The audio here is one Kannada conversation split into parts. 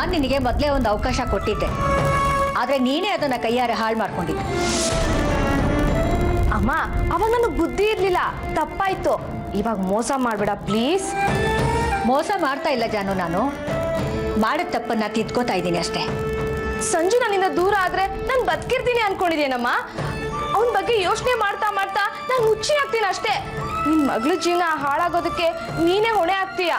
ನಾನು ನಿನಗೆ ಮೊದಲೇ ಒಂದು ಅವಕಾಶ ಕೊಟ್ಟಿದ್ದೆ ಆದ್ರೆ ನೀನೇ ಅದನ್ನ ಕೈಯಾರೆ ಹಾಳು ಮಾಡ್ಕೊಂಡಿದ್ದೆ ಅಮ್ಮ ಅವಾಗ ನನಗೆ ಬುದ್ಧಿ ಇರ್ಲಿಲ್ಲ ತಪ್ಪಾಯ್ತು ಇವಾಗ ಮೋಸ ಮಾಡ್ಬೇಡ ಪ್ಲೀಸ್ ಮೋಸ ಮಾಡ್ತಾ ಇಲ್ಲ ಜಾನು ನಾನು ಮಾಡಿದ ತಪ್ಪನ್ನ ತಿದ್ಕೋತಾ ಇದ್ದೀನಿ ಅಷ್ಟೇ ಸಂಜು ನನ್ನಿಂದ ದೂರ ಆದ್ರೆ ನಾನು ಬದುಕಿರ್ತೀನಿ ಅನ್ಕೊಂಡಿದ್ದೇನಮ್ಮ ಅವನ ಬಗ್ಗೆ ಯೋಚನೆ ಮಾಡ್ತಾ ಮಾಡ್ತಾ ನಾನು ಹುಚ್ಚಿ ಆಗ್ತೀನಿ ಅಷ್ಟೇ ನಿನ್ ಮಗಳ ಜೀವನ ಹಾಳಾಗೋದಕ್ಕೆ ನೀನೇ ಹೊಣೆ ಆಗ್ತೀಯ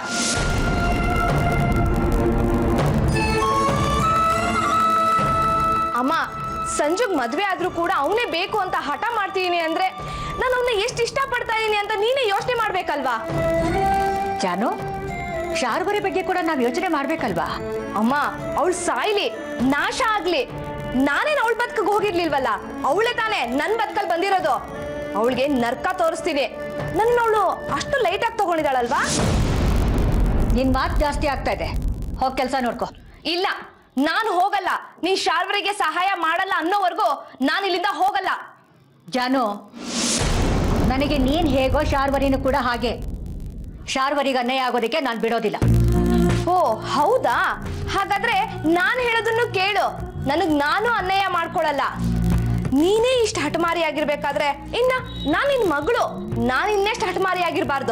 ಅಮ್ಮ ಸಂಜುಗ್ ಮದ್ವೆ ಆದ್ರೂ ಕೂಡ ಅವನೇ ಬೇಕು ಅಂತ ಹಠ ಮಾಡ್ತೀನಿ ಅಂದ್ರೆ ನಾನು ಅವನ್ನ ಎಷ್ಟು ಇಷ್ಟಪಡ್ತಾ ಇದೀನಿ ಅಂತ ನೀನೇ ಯೋಚನೆ ಮಾಡ್ಬೇಕಲ್ವಾ ಜಾನು ಶಾರ್ವರಿ ಬಗ್ಗೆ ಕೂಡ ನಾವು ಯೋಚನೆ ಮಾಡ್ಬೇಕಲ್ವಾ ಅಮ್ಮ ಅವಳು ಸಾಯ್ಲಿ ನಾಶ ಆಗ್ಲಿ ನಾನೇನ್ ಅವಳ ಬದುಕಿಗೆ ಹೋಗಿರ್ಲಿಲ್ವಲ್ಲ ಅವಳೇ ತಾನೇ ನನ್ ಬದುಕಲ್ಲಿ ಬಂದಿರೋದು ಅವಳಿಗೆ ನರ್ಕ ತೋರಿಸ್ತೀನಿ ನನ್ನ ಅವಳು ಅಷ್ಟು ಲೈಟ್ ಆಗಿ ತಗೊಂಡಿದ್ದಾಳಲ್ವಾ ನಿನ್ ಮಾತು ಜಾಸ್ತಿ ಆಗ್ತಾ ಇದೆ ಹೋಗ್ ಕೆಲಸ ನೋಡ್ಕೋ ಇಲ್ಲ ನಾನು ಹೋಗಲ್ಲ ನೀನ್ ಶಾರ್ವರಿಗೆ ಸಹಾಯ ಮಾಡಲ್ಲ ಅನ್ನೋವರೆಗೂ ನಾನು ಇಲ್ಲಿಂದ ಹೋಗಲ್ಲ ಜಾನು ನನಗೆ ನೀನ್ ಹೇಗೋ ಶಾರ್ವರಿನೂ ಕೂಡ ಹಾಗೆ ಶಾರ್ವರಿಗೆ ಅನ್ಯಾಯ ಆಗೋದಕ್ಕೆ ನಾನು ಬಿಡೋದಿಲ್ಲ ಓ ಹೌದಾ ಹಾಗಾದ್ರೆ ನಾನು ಹೇಳೋದನ್ನು ಕೇಳು ನನಗ್ ನಾನು ಅನ್ಯಾಯ ಮಾಡ್ಕೊಳಲ್ಲ ನೀನೇ ಇಷ್ಟು ಹಠಮಾರಿ ಆಗಿರ್ಬೇಕಾದ್ರೆ ಇನ್ನ ನಾನ್ ನಿನ್ ಮಗಳು ನಾನ್ ಇನ್ನೆಷ್ಟು ಹಠಮಾರಿ ಆಗಿರ್ಬಾರ್ದು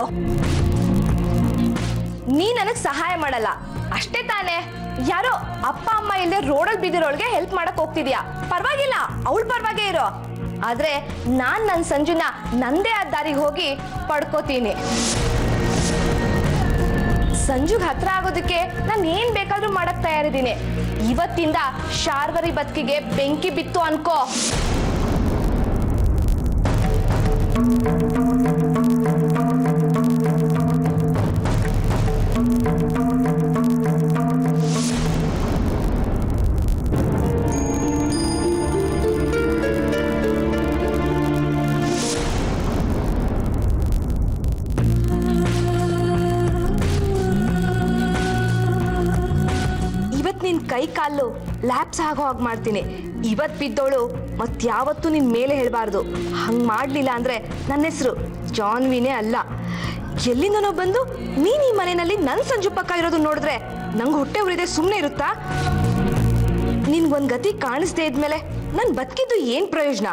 ನೀ ನನಗ್ ಸಹಾಯ ಮಾಡಲ್ಲ ಅಷ್ಟೇ ತಾನೇ ಯಾರೋ ಅಪ್ಪ ಅಮ್ಮ ಇಲ್ಲದೆ ರೋಡಲ್ಲಿ ಬಿದ್ದಿರೋಳ್ಗೆ ಹೆಲ್ಪ್ ಮಾಡಕ್ ಹೋಗ್ತಿದ್ಯಾ ಪರವಾಗಿಲ್ಲ ಅವಳ ಪರವಾಗೇ ಇರೋ ಆದ್ರೆ ನಾನ್ ನನ್ ಸಂಜುನ ನಂದೇ ಆ ದಾರಿಗೆ ಹೋಗಿ ಪಡ್ಕೋತೀನಿ ಸಂಜುಗ್ ಹತ್ರ ಆಗೋದಕ್ಕೆ ನಾನು ಏನ್ ಬೇಕಾದ್ರೂ ಮಾಡಕ್ ತಯಾರಿದ್ದೀನಿ ಇವತ್ತಿಂದ ಶಾರ್ವರಿ ಬದುಕಿಗೆ ಬೆಂಕಿ ಬಿತ್ತು ಅನ್ಕೋ ಇವತ್ ನಿನ್ ಕೈ ಕಾಲು ಲ್ಯಾಪ್ಸ್ ಆಗೋ ಹಾಗೆ ಮಾಡ್ತೀನಿ ಇವತ್ ಬಿದ್ದೋಳು ಮತ್ಯಾವತ್ತೂ ನಿನ್ ಮೇಲೆ ಹೇಳ್ಬಾರ್ದು ಹಂಗ್ ಮಾಡ್ಲಿಲ್ಲ ಅಂದ್ರೆ ನನ್ನ ಹೆಸರು ಜಾನ್ವಿನೇ ಅಲ್ಲ ಎಲ್ಲಿಂದನೋ ಬಂದು ನೀನ್ ಈ ಮನೆಯಲ್ಲಿ ನನ್ ಸಂಜು ಪಕ್ಕ ಇರೋದು ನೋಡಿದ್ರೆ ನಂಗೆ ಹೊಟ್ಟೆ ಉರಿದೆ ಸುಮ್ಮನೆ ಇರುತ್ತಾ ನಿನ್ಗೊಂದ್ ಗತಿ ಕಾಣಿಸ್ದೇ ಇದ್ಮೇಲೆ ನನ್ ಬದುಕಿದ್ದು ಏನ್ ಪ್ರಯೋಜನ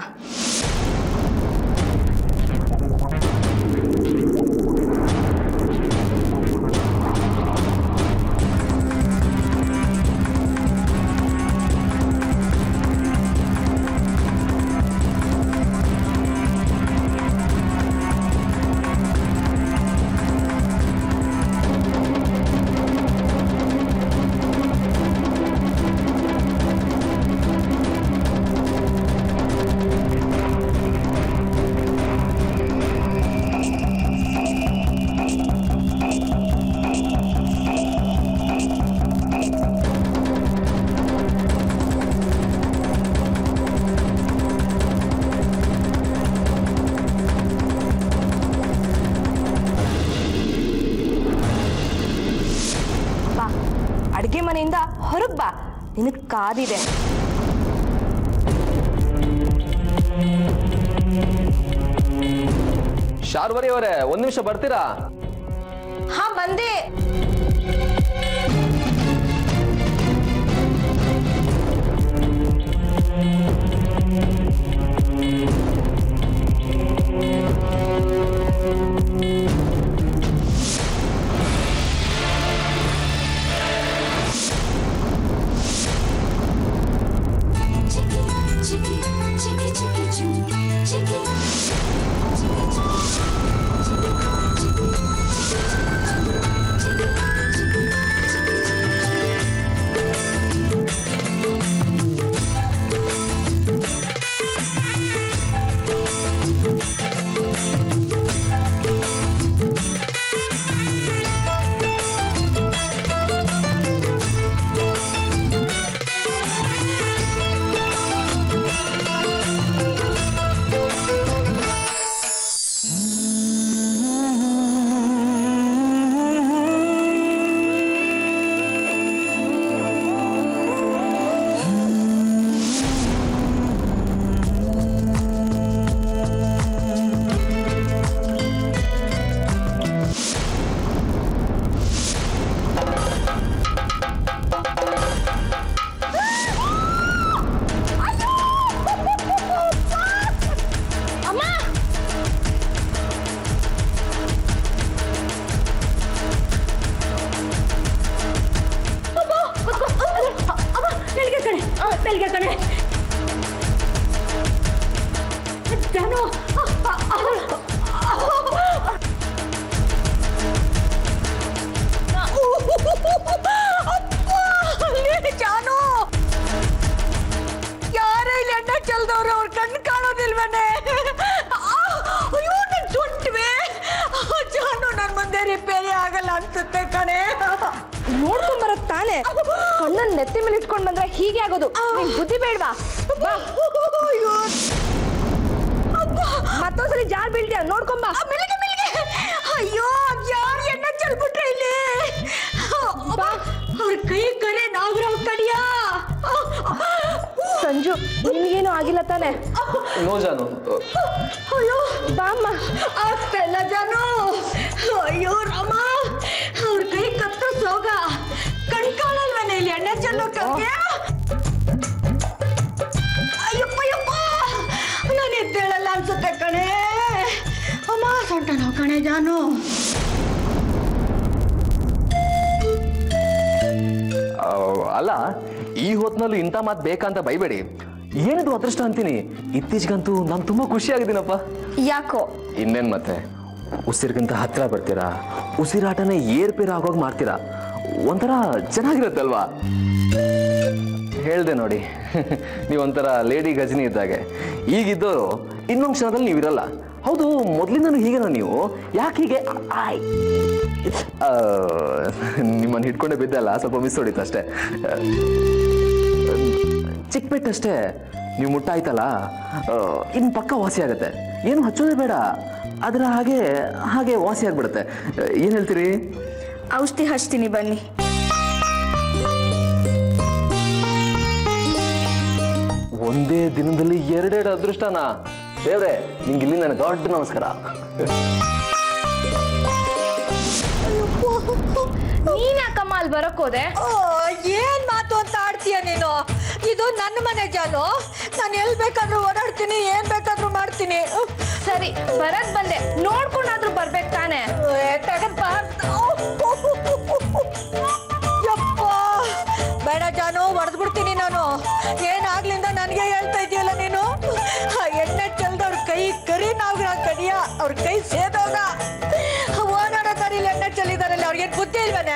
ಬಾ ಅಡ್ಗೆ ಮನೆಯಿಂದ ಹೊರಗ್ ಬಾ ನಿನಗ್ ಕಾದಿದೆ ಶಾರ್ವರಿ ಅವರೇ ಒಂದ್ ನಿಮಿಷ ಬರ್ತೀರಾ ಹಾ ಬಂದೆ Chicky, chicky, chicky, chicky, chicky, chicky, chicky, ನೋಡ್ಕೊಂಡ್ ಬರಕ್ ತಾನೆ ಕಣ್ಣನ್ ನೆತ್ತಿ ಮೇಲೆ ಇಟ್ಕೊಂಡ್ ಬಂದ್ರೆ ಹೀಗೆ ಆಗೋದು ನಿನ್ ಬುದ್ಧಿ ಬೇಡ್ವಾ ಬಾ. ಮತ್ತೊಂದ್ಸಲಿ ಜಾರ್ ಬೀಳ್ತೀಯ ನೋಡ್ಕೊಂಬ ಅಯ್ಯೋ ಯಾರು ಎಣ್ಣೆ ಚೆಲ್ಬಿಟ್ರೆ ಇಲ್ಲಿ ಬಾ. ಅವ್ರ ಕೈ ಕರೆ ನಾಗರಾವ್ ಕಡಿಯಾ ಸಂಜು ನಿನ್ಗೇನು ಆಗಿಲ್ಲ ತಾನೆ ನೋ ಜಾನು ಅಯ್ಯೋ ಬಾಮ್ಮ ಆಗ್ತಿಲ್ಲ ಜಾನು ಅಯ್ಯೋ ರಾಮ ಅವ್ರ ಕೈ ಕತ್ತ ಸೋಗ ಕಣ್ ಕಾಣಲ್ವೇನೆ ಇಲ್ಲಿ ಎಣ್ಣೆ ಚೆಲ್ಲೋಕೆ ಅಯ್ಯಪ್ಪ ಯಪ್ಪ ನಾನು ಎದ್ದೇಳಲ್ಲ ಅನ್ಸುತ್ತೆ ಕಣೆ ಅಮ್ಮ ಸೊಂಟ ನೋವು ಕಣೆ ಜಾನು ಆ, ಅಲ್ಲ ಈ ಹೊತ್ನಲ್ಲಿ ಇಂಥ ಮಾತು ಬೇಕಂತ ಬೈಬೇಡಿ ಏನಿದು ಅದೃಷ್ಟ ಅಂತೀನಿ ಇತ್ತೀಚೆಗಂತೂ ನಾನು ತುಂಬಾ ಖುಷಿಯಾಗಿದ್ದೀನಪ್ಪ ಯಾಕೋ ಇನ್ನೇನ್ ಮತ್ತೆ ಉಸಿರಿಗಿಂತ ಹತ್ರ ಬರ್ತೀರಾ ಉಸಿರಾಟನೇ ಏರ್ಪೇರ್ ಆಗೋಗಿ ಮಾಡ್ತೀರಾ ಒಂಥರ ಚೆನ್ನಾಗಿರುತ್ತಲ್ವಾ ಹೇಳ್ದೆ ನೋಡಿ ನೀವೊಂಥರ ಲೇಡಿ ಗಜನಿ ಇದ್ದಾಗೆ ಈಗಿದ್ದವರು ಇನ್ನೊಂದು ಕ್ಷಣದಲ್ಲಿ ನೀವಿರಲ್ಲ ಹೌದು ಮೊದಲಿಂದನೂ ಹೀಗೆನಾ ನೀವು ಯಾಕೆ ಹೀಗೆ ಆಯ್ ಆ, ನಿಮ್ಮನ್ನು ಹಿಡ್ಕೊಂಡೆ ಬಿದ್ದಲ್ಲ ಸ್ವಲ್ಪ ಮಿಸ್ ಹೊಡಿತು ಅಷ್ಟೇ ಚಿಕ್ಕ ಪೆಟ್ಟಷ್ಟೇ ನೀವು ಮುಟ್ಟಾಯ್ತಲ್ಲ ಇನ್ನು ಪಕ್ಕ ವಾಸಿ ಆಗುತ್ತೆ ಏನು ಹಚ್ಚೋದೇ ಬೇಡ ಅದರ ಹಾಗೆ ಹಾಗೆ ವಾಸಿ ಆಗ್ಬಿಡುತ್ತೆ ಏನು ಹೇಳ್ತೀರಿ ಔಷಧಿ ಹಚ್ತೀನಿ ಬನ್ನಿ ಒಂದೇ ದಿನದಲ್ಲಿ ಎರಡೆರಡು ಅದೃಷ್ಟನಾ ದೇವ್ರೆ ನಿಂಗೆ ಇಲ್ಲಿ ನನಗೆ ದೊಡ್ಡ ನಮಸ್ಕಾರ ನೀನ್ ಯಾಕಮ್ಮ ಅಲ್ಲಿ ಬರಕ್ ಹೋದೆ ಓ ಏನ್ ಮಾತು ಅಂತ ಆಡ್ತೀಯ ನೀನು ಇದು ನನ್ನ ಮನೆ ಜಾನು ನಾನು ಎಲ್ಲಿ ಬೇಕಾದ್ರೂ ಓಡಾಡ್ತೀನಿ ಏನ್ ಬೇಕಾದ್ರೂ ಮಾಡ್ತೀನಿ ಸರಿ ಬರಕ್ ಬಂದೆ ನೋಡ್ಕೊಂಡಾದ್ರೂ ಬರ್ಬೇಕು ತಾನೆ ಯಪ್ಪ ಬೇಡ ಜಾನು ಹೊಡೆದ್ಬಿಡ್ತೀನಿ ನಾನು ಏನಾಗ್ಲಿಂದ ನನಗೆ ಹೇಳ್ತಾ ಇದೆಯಲ್ಲ ನೀನು ಆ ಎಣ್ಣೆ ಚೆಲ್ದವ್ರ ಕೈ ಕರಿ ನಾವ್ಗಳ ಕಡಿಯ ಅವ್ರ ಕೈ ಸೇದೋಗ ಓಡಾಡೋ ದಾರಿಲಿ ಎಣ್ಣೆ ಚೆಲ್ಲಿದಾರಲ್ಲ ಅವ್ರಿಗೇನ್ ಬುದ್ಧಿ ಇಲ್ವೇನೆ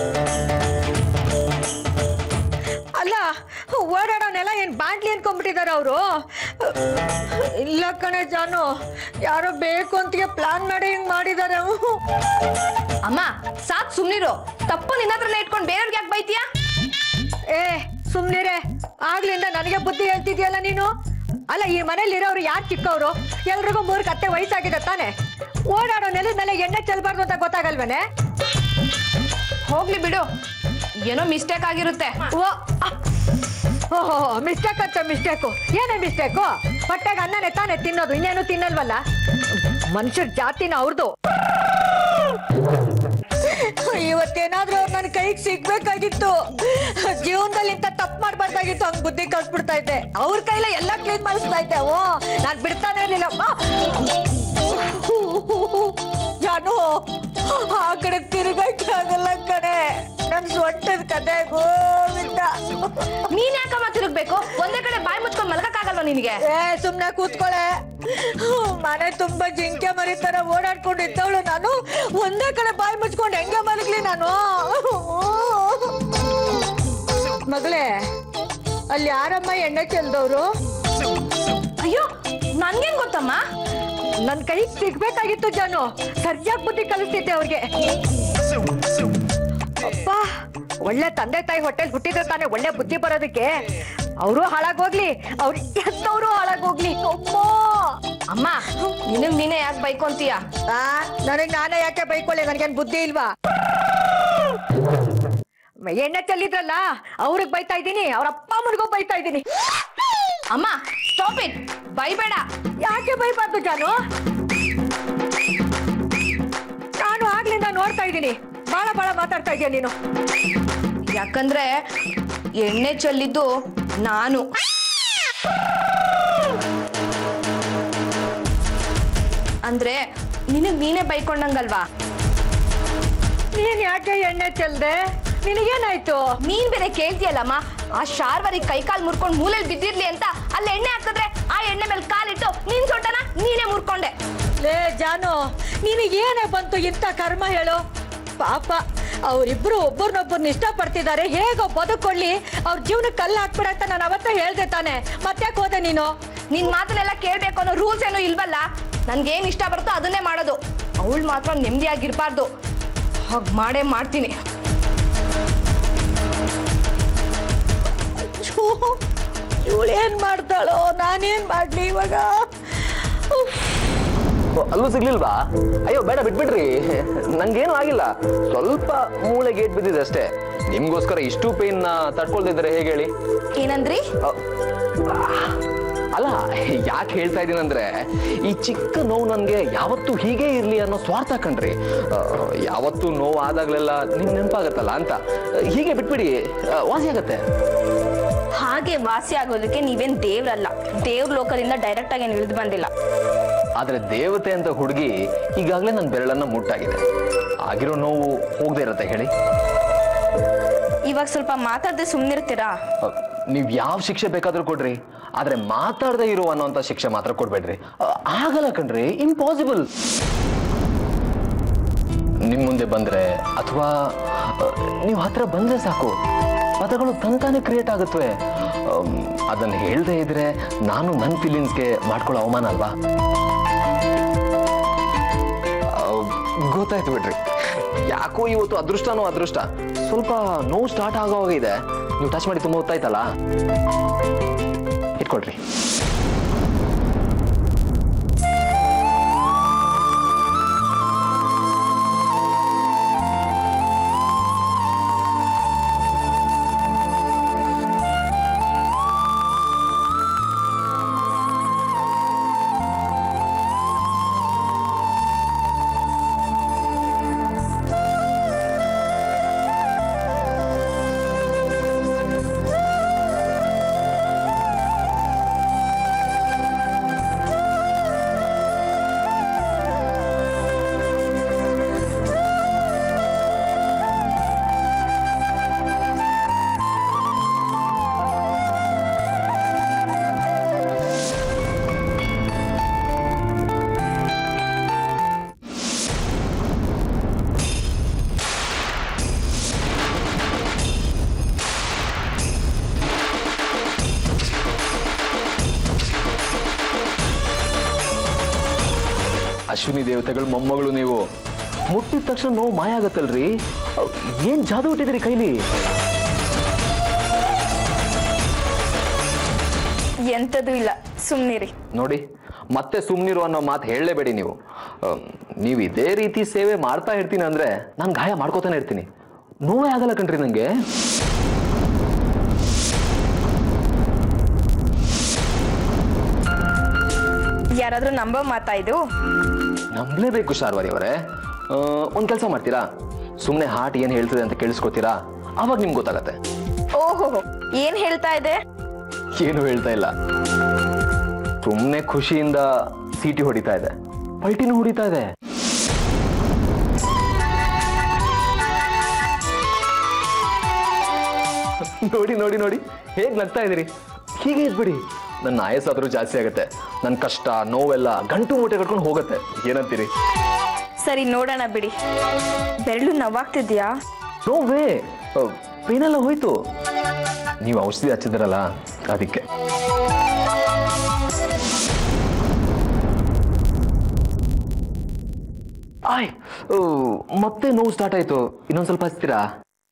ಅಲ್ಲ ಓಡಾಡೋನೆಲ್ಲ ಏನ್ ಬಾಂಡ್ಲಿ ಅನ್ಕೊಂಡ್ಬಿಟ್ಟಿದಾರ ಅವರು ಇಲ್ಲ ಕಣೆ ಜಾನು ಯಾರೋ ಬೇಕು ಅಂತಿಗೆ ಪ್ಲಾನ್ ಮಾಡಿ ಹಿಂಗ್ ಮಾಡಿದಾರೆ ಅಮ್ಮ ಸಾಕ್ ಸುಮ್ನಿರು ತಪ್ಪು ನಿನ್ನ ಹತ್ರನೇ ಇಟ್ಕೊಂಡು ಬೇರೆಯವ್ರಿಗೆ ಯಾಕೆ ಬೈತೀಯಾ ಏ ಸುಮ್ನಿರೆ ಆಗ್ಲಿಂದ ನನಗೆ ಬುದ್ಧಿ ಹೇಳ್ತಿದ್ಯಲ್ಲ ನೀನು ಅಲ್ಲ ಈ ಮನೇಲಿ ಇರೋರು ಯಾರು ಚಿಕ್ಕವರು ಎಲ್ರಿಗೂ ಮೂರು ಕತ್ತೆ ವಯಸ್ಸಾಗಿದೆ ತಾನೆ ಓಡಾಡೋ ನೆಲದ ಮೇಲೆ ಎಣ್ಣೆ ಚೆಲ್ಬಾರ್ದು ಅಂತ ಗೊತ್ತಾಗಲ್ವೇನೆ ಹೋಗ್ಲಿ ಬಿಡು ಏನೋ ಮಿಸ್ಟೇಕ್ ಆಗಿರುತ್ತೆ ಓ ಓಹೋ ಮಿಸ್ಟೇಕ್ ಅಂತ ಮಿಸ್ಟೇಕು ಏನೇ ಮಿಸ್ಟೇಕು ಹೊಟ್ಟೆಗೆ ಅನ್ನನೇ ತಾನೆ ತಿನ್ನೋದು ಇನ್ನೇನು ತಿನ್ನಲ್ವಲ್ಲ ಮನುಷ್ಯರ ಜಾತಿನ ಅವ್ರದ್ದು ಇವತ್ತೇನಾದ್ರೂ ಅವ್ರು ನನ್ನ ಕೈಗೆ ಸಿಗ್ಬೇಕಾಗಿತ್ತು ಜೀವನದಲ್ಲಿ ಇಂಥ ತಪ್ಪು ಮಾಡ್ಬಾರ್ದಾಗಿತ್ತು ಹಂಗ್ ಬುದ್ಧಿ ಕಳ್ಸ್ಬಿಡ್ತಾ ಇದ್ದೆ ಅವ್ರ ಕೈಲ ಎಲ್ಲ ಕ್ಲೀನ್ ಮಾಡಿಸ್ತಾ ಇದ್ದೆ ಓ ನಾನ್ ಬಿಡ್ತಾನೆ ಇರ್ಲಿಲ್ಲ ಜಾನು ಆ ಕಡೆ ತಿರುಗಕ್ಕಾಗಲ್ಲ ಕಣೆ ನನ್ ಸೊಂಟದ ಕತೆ ಗೋವಿಂದ ನೀನ್ ಯಾಕಮ್ಮ ತಿರುಗ್ಬೇಕು ಒಂದೇ ಕಡೆ ಬಾಯಿ ಮುಚ್ಕೊಂಡ್ ಮಲಗಕ್ಕಾಗಲ್ವಾ ನಿನಗೆ ಏ ಸುಮ್ನೆ ಕೂತ್ಕೊಳೆ ಮನೆ ತುಂಬಾ ಜಿಂಕೆ ಮರಿತರ ಓಡಾಡ್ಕೊಂಡು ಇದ್ದವಳು ನಾನು ಒಂದೇ ಕಡೆ ಬಾಯಿ ಮುಚ್ಕೊಂಡು ಹೆಂಗೆ ಮಲಗ್ಲಿ ನಾನು ಮಗಳೇ ಅಲ್ಲಿ ಯಾರಮ್ಮ ಎಣ್ಣೆ ಚೆಲ್ದವ್ರು ಅಯ್ಯೋ ನನ್ಗೇನ್ ಗೊತ್ತಮ್ಮ ನನ್ ಕೈ ಸಿಗ್ಬೇಕಾಗಿತ್ತು ಜಾನು ಸರಿಯಾಗಿ ಬುದ್ಧಿ ಕಲಿಸ್ತಿದ್ದೆ ಅವ್ರಿಗೆ ಅಪ್ಪ ಒಳ್ಳೆ ತಂದೆ ತಾಯಿ ಹೊಟ್ಟೆಲ್ ಹುಟ್ಟಿದ್ರೆ ತಾನೇ ಒಳ್ಳೆ ಬುದ್ಧಿ ಬರೋದಕ್ಕೆ ಅವರು ಹಾಳಾಗೋಗ್ಲಿ ಅವ್ರ ಎಂತವ್ರು ಹಾಳಾಗೋಗ್ಲಿ ಅಮ್ಮೋ ಅಮ್ಮ ನಿನಗ್ ನೀನೇ ಯಾಕೆ ಬೈಕೊಂತೀಯ ಆ ನನಗ್ ನಾನೇ ಯಾಕೆ ಬೈಕೊಳ್ಳಿ ನನ್ಗೇನ್ ಬುದ್ಧಿ ಇಲ್ವಾ ಎಣ್ಣೆ ಚೆಲ್ಲಿದ್ರಲ್ಲ ಅವ್ರಿಗೆ ಬೈತಾ ಇದ್ದೀನಿ ಅವ್ರ ಅಪ್ಪ ಅಮ್ಮನಿಗೂ ಬೈತಾ ಇದ್ದೀನಿ ಅಮ್ಮ ಸ್ಟಾಪ್ ಇಟ್ ಬೈಬೇಡ ಯಾಕೆ ಬೈಬಾರ್ದು ಜಾನು ನಾನು ಆಗ್ಲಿಂದ ನೋಡ್ತಾ ಇದ್ದೀನಿ ಬಾಳ ಬಾಳ ಮಾತಾಡ್ತಾ ಇದೀಯ ನೀನು ಯಾಕಂದ್ರೆ ಎಣ್ಣೆ ಚೆಲ್ಲಿದ್ದು ನಾನು ಅಂದ್ರೆ ನಿನಗ್ ನೀನೇ ಬೈಕೊಂಡಂಗಲ್ವಾ ನೀನ್ ಯಾಕೆ ಎಣ್ಣೆ ಚೆಲ್ದೆ ನಿನಗೇನಾಯ್ತು ನೀನ್ ಬೇರೆ ಕೇಳ್ತೀಯಲ್ಲಮ್ಮ ಆ ಶಾರ್ವರಿ ಕೈಕಾಲ್ ಮುರ್ಕೊಂಡ್ ಮೂಲೆಲ್ ಬಿದ್ದಿರ್ಲಿ ಅಂತ ಅಲ್ಲಿ ಎಣ್ಣೆ ಹಾಕಿದ್ರೆ ಆ ಎಣ್ಣೆ ಮೇಲೆ ಕಾಲಿಟ್ಟು ನಿನ್ ಸೊಟ್ಟನ ನೀನೇ ಮುರ್ಕೊಂಡೆ ಲೇ ಜಾನು ನಿನಗೇನೇ ಬಂತು ಇಂಥ ಕರ್ಮ ಹೇಳು ಪಾಪ ಅವರಿಬ್ರು ಒಬ್ಬರನ್ನೊಬ್ಬರನ್ನ ಇಷ್ಟಪಡ್ತಿದ್ದಾರೆ ಹೇಗೋ ಬದುಕೊಳ್ಳಿ ಅವ್ರ ಜೀವನಕ್ಕೆ ಕಲ್ಲು ಹಾಕ್ಬಿಡ ಅಂತ ನಾನು ಅವತ್ತೇ ಹೇಳ್ದೆ ತಾನೆ ಮತ್ತ್ಯಾಕೆ ಹೋದೆ ನೀನು ನಿನ್ ಮಾತನ್ನೆಲ್ಲ ಕೇಳ್ಬೇಕು ಅನ್ನೋ ರೂಲ್ಸ್ ಏನೂ ಇಲ್ವಲ್ಲ ನನ್ಗೇನ್ ಇಷ್ಟ ಬರುತ್ತೋ ಅದನ್ನೇ ಮಾಡೋದು ಅವಳು ಮಾತ್ರ ನೆಮ್ಮದಿಯಾಗಿರ್ಬಾರ್ದು ಹಾಗ್ ಮಾಡೇ ಮಾಡ್ತೀನಿ ಇವಳು ಏನ್ ಮಾಡ್ತಾಳೋ ನಾನೇನ್ ಮಾಡ್ಲಿ ಇವಾಗ ಉಫ್. ಓ, ಅಲ್ಲೂ ಸಿಗ್ಲಿಲ್ವಾ ಅಯ್ಯೋ ಬೇಡ ಬಿಟ್ಬಿಡ್ರಿ ನಂಗೇನು ಆಗಿಲ್ಲ ಸ್ವಲ್ಪ ಮೂಳೆ ಗೇಟ್ ಬಿದ್ದಿದೆ ಅಷ್ಟೇ ನಿಮ್ಗೋಸ್ಕರ ಇಷ್ಟು ಪೇನ್ ತಡ್ಕೊಳ್ತಿದ್ರೆ ಹೇಗೆ ಹೇಳಿ ಏನಂದ್ರಿ ಅ, ಅಲ್ಲ ಯಾಕೆ ಹೇಳ್ತಾ ಇದೀನಂದ್ರೆ ಈ ಚಿಕ್ಕ ನೋವು ನನಗೆ ಯಾವತ್ತೂ ಹೀಗೆ ಇರ್ಲಿ ಅನ್ನೋ ಸ್ವಾರ್ಥ ಕಣ್ರಿ ಆ, ಯಾವತ್ತೂ ನೋವು ಆದಾಗ್ಲೆಲ್ಲ ನಿಮ್ ನೆನಪಾಗತ್ತಲ್ಲ ಅಂತ ಹೀಗೆ ಬಿಟ್ಬಿಡಿ ಆ, ವಾಸಿ ಆಗತ್ತೆ ಹಾಗೆ ವಾಸಿ ಆಗೋದಕ್ಕೆ ನೀವೇನ್ ದೇವ್ರಲ್ಲ ದೇವ್ರ ಲೋಕದಿಂದ ಡೈರೆಕ್ಟ್ ಆಗಿ ಏನು ಇಳಿದು ಬಂದಿಲ್ಲ ಆದ್ರೆ ದೇವತೆ ಅಂತ ಹುಡುಗಿ ಈಗಾಗಲೇ ನನ್ನ ಬೆರಳನ್ನ ಮುಟ್ಟಾಗಿದೆ ಆಗಿರೋ ನೋವು ಹೋಗದೆ ಇರತ್ತೆ ಹೇಳಿ ಇವಾಗ ಸ್ವಲ್ಪ ಮಾತಾಡದೆ ಸುಮ್ಮನಿರ್ತೀರಾ ಅ, ನೀವ್ ಯಾವ ಶಿಕ್ಷೆ ಬೇಕಾದ್ರೂ ಕೊಡ್ರಿ ಆದ್ರೆ ಮಾತಾಡದೆ ಇರೋ ಅನ್ನೋಂಥ ಶಿಕ್ಷೆ ಮಾತ್ರ ಕೊಡ್ಬೇಡ್ರಿ ಅ, ಆಗಲ್ಲ ಕಣ್ರಿ ಇಂಪಾಸಿಬಲ್ ನಿಮ್ ಮುಂದೆ ಬಂದ್ರೆ ಅಥವಾ ನೀವು ಹತ್ರ ಬಂದ್ರೆ ಸಾಕು ಪದಗಳು ತಂತಾನೆ ಕ್ರಿಯೇಟ್ ಆಗುತ್ತವೆ ಅಮ್, ಅದನ್ನ ಹೇಳ್ದೆ ಇದ್ರೆ ನಾನು ನನ್ನ ಫೀಲಿಂಗ್ಸ್ಗೆ ಮಾಡ್ಕೊಳ್ಳೋ ಅವಮಾನ ಅಲ್ವಾ ಆ, ಗೊತ್ತಾಯ್ತು ಬಿಡ್ರಿ ಯಾಕೋ ಇವತ್ತು ಅದೃಷ್ಟನೋ ಅದೃಷ್ಟ ಸ್ವಲ್ಪ ನೋವು ಸ್ಟಾರ್ಟ್ ಆಗೋ ಇದೆ ನೀವು ಟಚ್ ಮಾಡಿ ತುಂಬ ಹೊತ್ತಾಯ್ತಲ್ಲ ಇಟ್ಕೊಳ್ರಿ ಅಶ್ವಿನಿ ದೇವತೆಗಳು ಮೊಮ್ಮಗಳು ನೀವು ಮುಟ್ಟಿದ ತಕ್ಷಣ ನೋವು ಮಾಯ ಆಗತ್ತಲ್ರಿ ಅವ್ ಏನ್ ಜಾದು ಹುಟ್ಟಿದ್ರಿ ಕೈಲಿ ಎಂಥದ್ದು ಇಲ್ಲ ಸುಮ್ಮನಿರಿ ನೋಡಿ ಮತ್ತೆ ಸುಮ್ನಿರು ಅನ್ನೋ ಮಾತು ಹೇಳಲೇಬೇಡಿ ನೀವು ಅಮ್, ನೀವು ಇದೇ ರೀತಿ ಸೇವೆ ಮಾಡ್ತಾ ಇರ್ತೀನಿ ಅಂದ್ರೆ ನಾನು ಗಾಯ ಮಾಡ್ಕೋತಾನೆ ಇರ್ತೀನಿ ನೋವೇ ಆಗಲ್ಲ ಕಣ್ರಿ ನಂಗೆ ಯಾರಾದ್ರೂ ನಂಬೋ ಮಾತಾ ಇದು ನಂಬಲೇಬೇಕು ಶಾರ್ವಾರಿ ಅವರೇ ಒಂದು ಕೆಲಸ ಮಾಡ್ತೀರಾ ಸುಮ್ಮನೆ ಹಾರ್ಟ್ ಏನು ಹೇಳ್ತದೆ ಅಂತ ಕೇಳಿಸ್ಕೊತೀರಾ ಅವಾಗ ನಿಮ್ಗೆ ಗೊತ್ತಾಗತ್ತೆ ಓಹೋ ಏನ್ ಹೇಳ್ತಾ ಇದೆ ಏನು ಹೇಳ್ತಾ ಇಲ್ಲ ಸುಮ್ಮನೆ ಖುಷಿಯಿಂದ ಸೀಟಿ ಹೊಡಿತಾ ಇದೆ ಪಲ್ಟಿನೂ ಹೊಡಿತಾ ಇದೆ ನೋಡಿ ನೋಡಿ ನೋಡಿ ಹೇಗ್ ನಗ್ತಾ ಇದೀರಿ ಹೀಗೆ ಇದ್ಬಿಡಿ ನನ್ನ ಆಯಸ್ಸಾದ್ರೂ ಜಾಸ್ತಿ ಆಗುತ್ತೆ ನನ್ನ ಕಷ್ಟ ನೋವೆಲ್ಲ ಗಂಟು ಮೂಟೆ ಕಟ್ಕೊಂಡು ಹೋಗುತ್ತೆ ಏನಂತೀರಿ ಸರಿ ನೋಡೋಣ ಬಿಡಿ ಬೆರಳು ನೋವಾಗ್ತಿದ್ಯಾ ನೋವೇ ಪೇನೆಲ್ಲ ಹೋಯ್ತು ನೀವು ಔಷಧಿ ಹಚ್ಚಿದ್ರಲ್ಲ ಅದಕ್ಕೆ ಆಯ್ ಓ, ಮತ್ತೆ ನೋವು ಸ್ಟಾರ್ಟ್ ಆಯ್ತು ಇನ್ನೊಂದ್ ಸ್ವಲ್ಪ ಹಚ್ತೀರಾ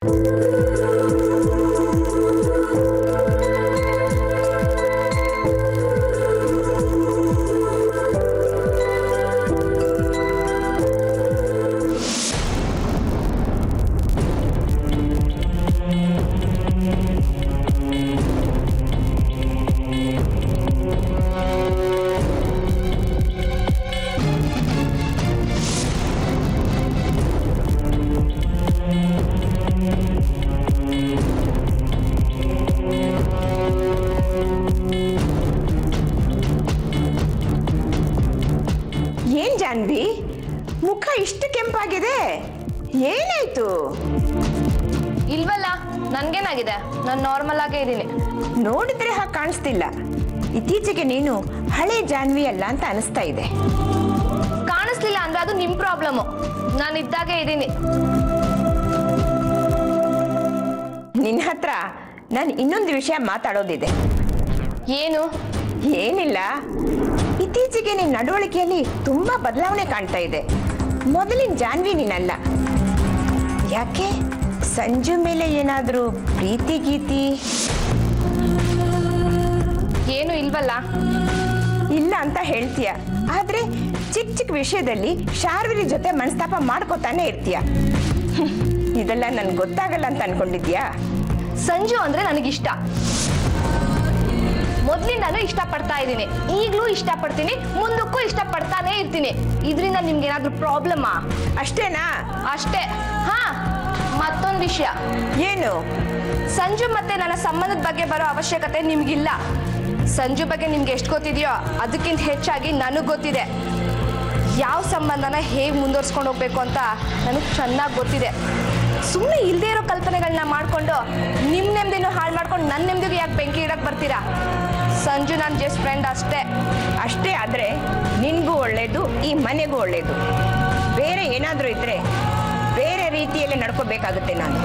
ಏನ್ ಜಾನ್ವಿ ಮುಖ ಇಷ್ಟು ಕೆಂಪಾಗಿದೆ ಏನಾಯ್ತು ಇಲ್ವಲ್ಲ ನನ್ಗೇನಾಗಿದೆ ನಾನು ನಾರ್ಮಲ್ ಆಗೇ ಇದ್ದೀನಿ ನೋಡಿದ್ರೆ ಹಾಗೆ ಕಾಣಿಸ್ತಿಲ್ಲ ಇತ್ತೀಚೆಗೆ ನೀನು ಹಳೆ ಜಾನ್ವಿ ಅಲ್ಲ ಅಂತ ಅನಿಸ್ತಾ ಇದೆ ಕಾಣಿಸ್ಲಿಲ್ಲ ಅಂದ್ರೆ ಅದು ನಿಮ್ ಪ್ರಾಬ್ಲಮ್ ನಾನು ಇದ್ದಾಗೆ ಇದ್ದೀನಿ ನಿನ್ನ ಹತ್ರ ನಾನು ಇನ್ನೊಂದು ವಿಷಯ ಮಾತಾಡೋದಿದೆ ಏನು ಏನಿಲ್ಲ ಇತ್ತೀಚೆಗೆ ನಿನ್ನ ನಡವಳಿಕೆಯಲ್ಲಿ ತುಂಬಾ ಬದಲಾವಣೆ ಕಾಣ್ತಾ ಇದೆ ಮೊದಲಿನ ಜಾನ್ವಿ ನೀನಲ್ಲ ಯಾಕೆ ಸಂಜು ಮೇಲೆ ಏನಾದರೂ ಪ್ರೀತಿ ಗೀತಿ ಏನು ಇಲ್ವಲ್ಲ ಇಲ್ಲ ಅಂತ ಹೇಳ್ತೀಯ ಆದ್ರೆ ಚಿಕ್ಕ ಚಿಕ್ಕ ವಿಷಯದಲ್ಲಿ ಶಾರ್ವರಿ ಜೊತೆ ಮನಸ್ತಾಪ ಮಾಡ್ಕೋತಾನೆ ಇರ್ತೀಯ ಹ್ಮ್. ಇದೆಲ್ಲ ನನ್ಗೆ ಗೊತ್ತಾಗಲ್ಲ ಅಂತ ಅನ್ಕೊಂಡಿದ್ಯಾ ಸಂಜು ಅಂದ್ರೆ ನನಗಿಷ್ಟ ಮೊದ್ಲಿಂದಾನು ಇಷ್ಟಪಡ್ತಾ ಇದ್ದೀನಿ ಈಗಲೂ ಇಷ್ಟಪಡ್ತೀನಿ ಮುಂದಕ್ಕೂ ಇಷ್ಟಪಡ್ತಾನೆ ಇರ್ತೀನಿ ಇದರಿಂದ ನಿಮ್ಗೆ ಏನಾದ್ರೂ ಪ್ರಾಬ್ಲಮ್ಮಾ ಅಷ್ಟೇನಾ ಅಷ್ಟೇ ಹಾ ಮತ್ತೊಂದು ವಿಷಯ ಏನು ಸಂಜು ಮತ್ತೆ ನನ್ನ ಸಂಬಂಧದ ಬಗ್ಗೆ ಬರೋ ಅವಶ್ಯಕತೆ ನಿಮ್ಗಿಲ್ಲ ಸಂಜು ಬಗ್ಗೆ ನಿಮ್ಗೆ ಎಷ್ಟು ಗೊತ್ತಿದೆಯೋ ಅದಕ್ಕಿಂತ ಹೆಚ್ಚಾಗಿ ನನಗೆ ಗೊತ್ತಿದೆ ಯಾವ ಸಂಬಂಧನ ಹೇಗೆ ಮುಂದುವರ್ಸ್ಕೊಂಡು ಹೋಗ್ಬೇಕು ಅಂತ ನನಗೆ ಚೆನ್ನಾಗಿ ಗೊತ್ತಿದೆ ಸುಮ್ಮನೆ ಇಲ್ಲದೆ ಇರೋ ಕಲ್ಪನೆಗಳನ್ನ ಮಾಡ್ಕೊಂಡು ನಿಮ್ಮ ನೆಮ್ಮದಿನೂ ಹಾಳು ಮಾಡ್ಕೊಂಡು ನನ್ನ ನೆಮ್ಮದಿಗೆ ಯಾಕೆ ಬೆಂಕಿ ಇಡಕ್ಕೆ ಬರ್ತೀರಾ ಸಂಜು ನನ್ನ ಜಸ್ಟ್ ಫ್ರೆಂಡ್ ಅಷ್ಟೇ ಅಷ್ಟೇ ಆದ್ರೆ ನಿನ್ಗೂ ಒಳ್ಳೇದು ಈ ಮನೆಗೂ ಒಳ್ಳೇದು ಬೇರೆ ಏನಾದರೂ ಇದ್ರೆ ಬೇರೆ ರೀತಿಯಲ್ಲಿ ನಡ್ಕೋಬೇಕಾಗುತ್ತೆ ನಾನು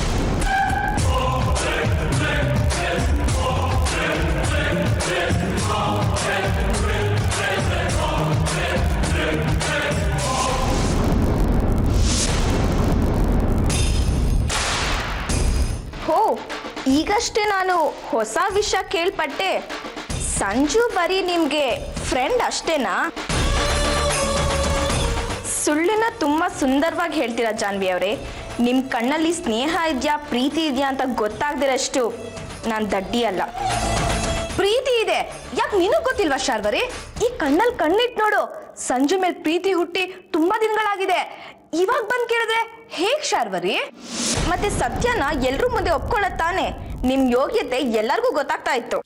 ಹೋ ಈಗಷ್ಟೇ ನಾನು ಹೊಸ ವಿಷಯ ಕೇಳ್ಪಟ್ಟೆ ಸಂಜು ಬರೀ ನಿಮ್ಗೆ ಫ್ರೆಂಡ್ ಅಷ್ಟೇನಾ ಸುಳ್ಳನ್ನ ತುಂಬಾ ಸುಂದರವಾಗಿ ಹೇಳ್ತೀರಾ ಜಾನ್ವಿ ಅವರೇ ನಿಮ್ಮ ಕಣ್ಣಲ್ಲಿ ಸ್ನೇಹ ಇದೆಯಾ ಪ್ರೀತಿ ಇದೆಯಾ ಅಂತ ಗೊತ್ತಾಗ್ದಿರಷ್ಟು ನಾನು ದಡ್ಡಿ ಅಲ್ಲ ಪ್ರೀತಿ ಇದೆ ಯಾಕೆ ನಿನಗ್ ಗೊತ್ತಿಲ್ವಾ ಶಾರ್ವರಿ ಈ ಕಣ್ಣಲ್ಲಿ ಕಣ್ಣಿಟ್ ನೋಡು ಸಂಜು ಮೇಲೆ ಪ್ರೀತಿ ಹುಟ್ಟಿ ತುಂಬಾ ದಿನಗಳಾಗಿದೆ ಇವಾಗ ಬಂದ್ ಕೇಳಿದ್ರೆ ಹೇಗ್ ಶಾರ್ವರಿ ಮತ್ತೆ ಸತ್ಯನ ಎಲ್ರೂ ಮುಂದೆ ಒಪ್ಕೊಳ್ಳತ್ತಾನೆ ನಿಮ್ ಯೋಗ್ಯತೆ ಎಲ್ಲರಿಗೂ ಗೊತ್ತಾಗ್ತಾ ಇತ್ತು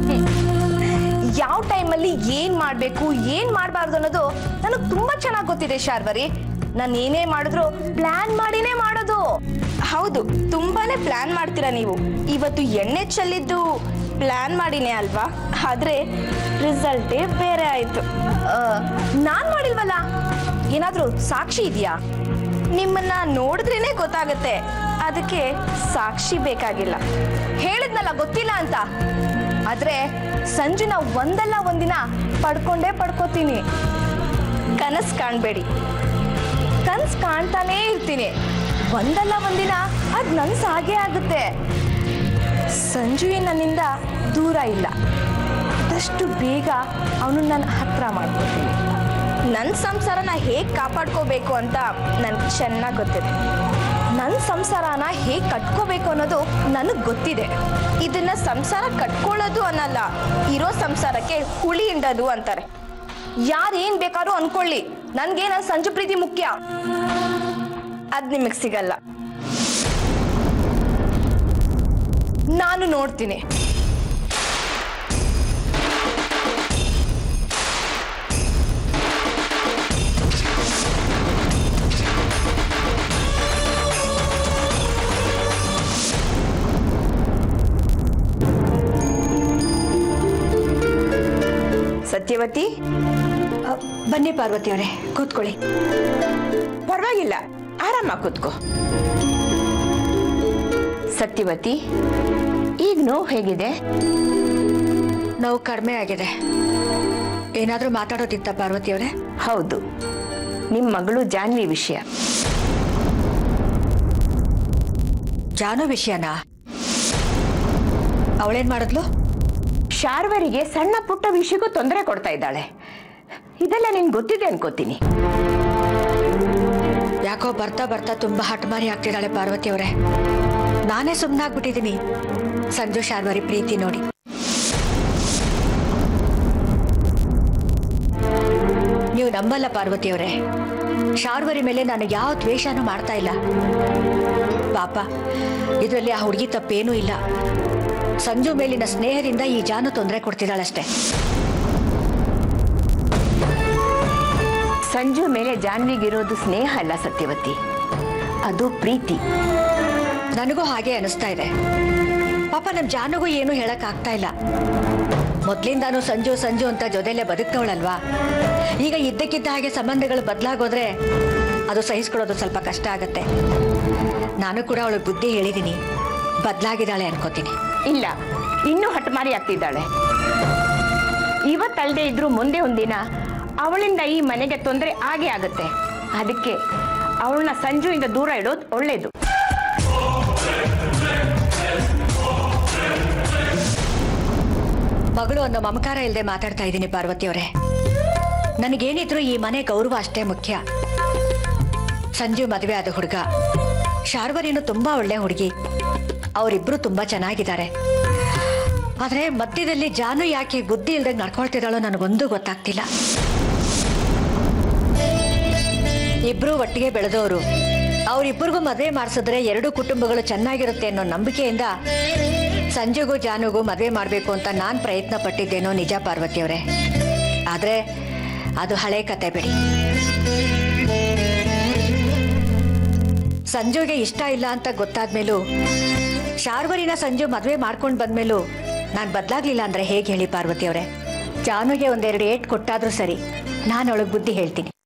ಯಾವ ಟೈಮಲ್ಲಿ ಏನ್ ಮಾಡ್ಬೇಕು ಏನ್ ಮಾಡಬಾರ್ದು ಅನ್ನೋದು ನನಗೆ ತುಂಬಾ ಚೆನ್ನಾಗಿ ಗೊತ್ತಿದೆ ಶಾರ್ವರಿ ನಾನು ಏನೇ ಮಾಡಿದ್ರು ಪ್ಲಾನ್ ಮಾಡಿನೇ ಮಾಡೋದು ಹೌದು ತುಂಬಾನೇ ಪ್ಲಾನ್ ಮಾಡ್ತೀರಾ ನೀವು ಇವತ್ತು ಎಣ್ಣೆ ಚೆಲ್ಲಿದ್ದು ಪ್ಲಾನ್ ಮಾಡಿನೇ ಅಲ್ವಾ ಆದ್ರೆ ರಿಸಲ್ಟೇ ಬೇರೆ ಆಯ್ತು ನಾನ್ ಮಾಡಿಲ್ವಲ್ಲ ಏನಾದ್ರೂ ಸಾಕ್ಷಿ ಇದೆಯಾ ನಿಮ್ಮನ್ನ ನೋಡಿದ್ರೇನೆ ಗೊತ್ತಾಗುತ್ತೆ ಅದಕ್ಕೆ ಸಾಕ್ಷಿ ಬೇಕಾಗಿಲ್ಲ ಹೇಳಿದ್ನಲ್ಲ ಗೊತ್ತಿಲ್ಲ ಅಂತ ಆದ್ರೆ ಸಂಜುನ ಒಂದಲ್ಲ ಒಂದಿನ ಪಡ್ಕೊಂಡೇ ಪಡ್ಕೋತೀನಿ ಕನಸು ಕಾಣಬೇಡಿ ಕನ್ಸ್ ಕಾಣ್ತಾನೇ ಇರ್ತೀನಿ ಒಂದಲ್ಲ ಒಂದಿನ ಅದ್ ನನ್ಸ್ ಹಾಗೆ ಆಗುತ್ತೆ ಸಂಜು ಏನ್ ನನ್ನಿಂದ ದೂರ ಇಲ್ಲ ಆದಷ್ಟು ಬೇಗ ಅವನು ನನ್ನ ಹತ್ರ ಮಾಡ್ಕೊತೀನಿ ನನ್ನ ಸಂಸಾರನ ಹೇಗೆ ಕಾಪಾಡ್ಕೋಬೇಕು ಅಂತ ನನ್ಗೆ ಚೆನ್ನಾಗಿ ಗೊತ್ತಿದೆ ನನ್ನ ಸಂಸಾರನ ಹೇಗೆ ಕಟ್ಕೋಬೇಕು ಅನ್ನೋದು ನನಗೆ ಗೊತ್ತಿದೆ ಇದನ್ನ ಸಂಸಾರ ಕಟ್ಕೊಳ್ಳೋದು ಅನ್ನಲ್ಲ ಇರೋ ಸಂಸಾರಕ್ಕೆ ಹುಳಿ ಹಿಂಡೋದು ಅಂತಾರೆ ಯಾರೇನ್ ಬೇಕಾದ್ರೂ ಅನ್ಕೊಳ್ಳಿ ನನ್ಗೆ ನನ್ನ ಸಂಜು ಪ್ರೀತಿ ಮುಖ್ಯ ಅದ್ ನಿಮಗ್ ಸಿಗಲ್ಲ ನಾನು ನೋಡ್ತೀನಿ ಸತ್ಯವತಿ ಬನ್ನಿ ಪಾರ್ವತಿಯವರೇ ಕೂತ್ಕೊಳ್ಳಿ ಪರವಾಗಿಲ್ಲ ಆರಾಮಾಗಿ ಕೂತ್ಕೋ ಸತ್ಯವತಿ ಈಗ ನೋವು ಹೇಗಿದೆ ನೋವು ಕಡಿಮೆ ಆಗಿದೆ ಏನಾದರೂ ಮಾತಾಡೋದಿತ್ತ ಪಾರ್ವತಿಯವರೇ ಹೌದು ನಿಮ್ಮ ಮಗಳು ಜಾನ್ವಿ ವಿಷಯ ಜಾನು ವಿಷಯನಾ ಅವಳೇನ್ ಮಾಡಿದ್ಲು ಶಾರ್ವರಿಗೆ ಸಣ್ಣ ಪುಟ್ಟ ವಿಷಯಕ್ಕೂ ತೊಂದರೆ ಕೊಡ್ತಾ ಇದ್ದಾಳೆ ಇದೆಲ್ಲ ನಿನ್ಗೆ ಗೊತ್ತಿದೆ ಅನ್ಕೋತೀನಿ ಯಾಕೋ ಬರ್ತಾ ಬರ್ತಾ ತುಂಬಾ ಹಠಮಾರಿ ಆಗ್ತಿದ್ದಾಳೆ ಪಾರ್ವತಿಯವರೇ ನಾನೇ ಸುಮ್ಮನಾಗ್ಬಿಟ್ಟಿದ್ದೀನಿ ಸಂಜು ಶಾರ್ವರಿ ಪ್ರೀತಿ ನೋಡಿ ನೀವು ನಂಬಲ್ಲ ಪಾರ್ವತಿಯವರೇ ಶಾರ್ವರಿ ಮೇಲೆ ನಾನು ಯಾವ ದ್ವೇಷನೂ ಮಾಡ್ತಾ ಇಲ್ಲ ಪಾಪ ಇದರಲ್ಲಿ ಆ ಹುಡುಗಿ ತಪ್ಪೇನೂ ಇಲ್ಲ ಸಂಜು ಮೇಲಿನ ಸ್ನೇಹದಿಂದ ಈ ಜಾನು ತೊಂದರೆ ಕೊಡ್ತಿದ್ದಾಳಷ್ಟೇ ಸಂಜು ಮೇಲೆ ಜಾನ್ವಿಗಿರೋದು ಸ್ನೇಹ ಅಲ್ಲ ಸತ್ಯವತಿ ಅದು ಪ್ರೀತಿ ನನಗೂ ಹಾಗೆ ಅನಿಸ್ತಾ ಇದೆ ಪಾಪ ನಮ್ಮ ಜಾನುಗೂ ಏನು ಹೇಳಕ್ ಆಗ್ತಾ ಇಲ್ಲ ಮೊದ್ಲಿಂದಾನು ಸಂಜು ಸಂಜು ಅಂತ ಜೊತೆಲೆ ಬದುಕ್ತವಳಲ್ವಾ ಈಗ ಇದ್ದಕ್ಕಿದ್ದ ಹಾಗೆ ಸಂಬಂಧಗಳು ಬದಲಾಗೋದ್ರೆ ಅದು ಸಹಿಸ್ಕೊಳ್ಳೋದು ಸ್ವಲ್ಪ ಕಷ್ಟ ಆಗತ್ತೆ ನಾನು ಕೂಡ ಅವಳು ಬುದ್ಧಿ ಹೇಳಿದ್ದೀನಿ ಬದಲಾಗಿದ್ದಾಳೆ ಅನ್ಕೋತೀನಿ ಇಲ್ಲ ಇನ್ನೂ ಹಠಮಾರಿ ಆಗ್ತಿದ್ದಾಳೆ ಇವತ್ತಲ್ದೆ ಇದ್ರೂ ಮುಂದೆ ಒಂದಿನ ಅವಳಿಂದ ಈ ಮನೆಗೆ ತೊಂದರೆ ಆಗೇ ಆಗುತ್ತೆ ಅದಕ್ಕೆ ಅವಳನ್ನ ಸಂಜುವಿಂದ ದೂರ ಇಡೋದು ಒಳ್ಳೇದು ಮಗಳು ಅನ್ನೋ ಮಮಕಾರ ಇಲ್ಲದೆ ಮಾತಾಡ್ತಾ ಇದ್ದೀನಿ ಪಾರ್ವತಿ ಅವರೇ ನನಗೇನಿದ್ರು ಈ ಮನೆ ಗೌರವ ಅಷ್ಟೇ ಮುಖ್ಯ ಸಂಜು ಮದುವೆ ಆದ ಹುಡುಗ ಶಾರ್ವರಿನು ತುಂಬಾ ಒಳ್ಳೆ ಹುಡುಗಿ ಅವರಿಬ್ರು ತುಂಬಾ ಚೆನ್ನಾಗಿದ್ದಾರೆ ಆದ್ರೆ ಮಧ್ಯದಲ್ಲಿ ಜಾನು ಯಾಕೆ ಬುದ್ಧಿ ಇಲ್ದಂಗೆ ನಡ್ಕೊಳ್ತಿದ್ದಾಳೋ ನನಗೊಂದು ಗೊತ್ತಾಗ್ತಿಲ್ಲ ಇಬ್ರು ಒಟ್ಟಿಗೆ ಬೆಳೆದವರು ಅವರಿಬ್ಬರಿಗೂ ಮದುವೆ ಮಾಡಿಸಿದ್ರೆ ಎರಡು ಕುಟುಂಬಗಳು ಚೆನ್ನಾಗಿರುತ್ತೆ ಅನ್ನೋ ನಂಬಿಕೆಯಿಂದ ಸಂಜೆಗೂ ಜಾನುಗೂ ಮದುವೆ ಮಾಡಬೇಕು ಅಂತ ನಾನು ಪ್ರಯತ್ನ ಪಟ್ಟಿದ್ದೇನೋ ನಿಜ ಪಾರ್ವತಿ ಅವರೇ ಆದರೆ ಅದು ಹಳೆ ಕತೆ ಬಿಡಿ ಸಂಜುಗೆ ಇಷ್ಟ ಇಲ್ಲ ಅಂತ ಗೊತ್ತಾದ್ಮೇಲೂ ಶಾರ್ವರಿನ ಸಂಜು ಮದುವೆ ಮಾಡ್ಕೊಂಡು ಬಂದ್ಮೇಲೂ ನಾನು ಬದಲಾಗ್ಲಿಲ್ಲ ಅಂದ್ರೆ ಹೇಗೆ ಹೇಳಿ ಪಾರ್ವತಿ ಅವರೇ ಜಾನುಗೆ ಒಂದೆರಡು ಏಟ್ ಕೊಟ್ಟಾದ್ರೂ ಸರಿ ನಾನು ಅವಳಿಗೆ ಬುದ್ಧಿ ಹೇಳ್ತೀನಿ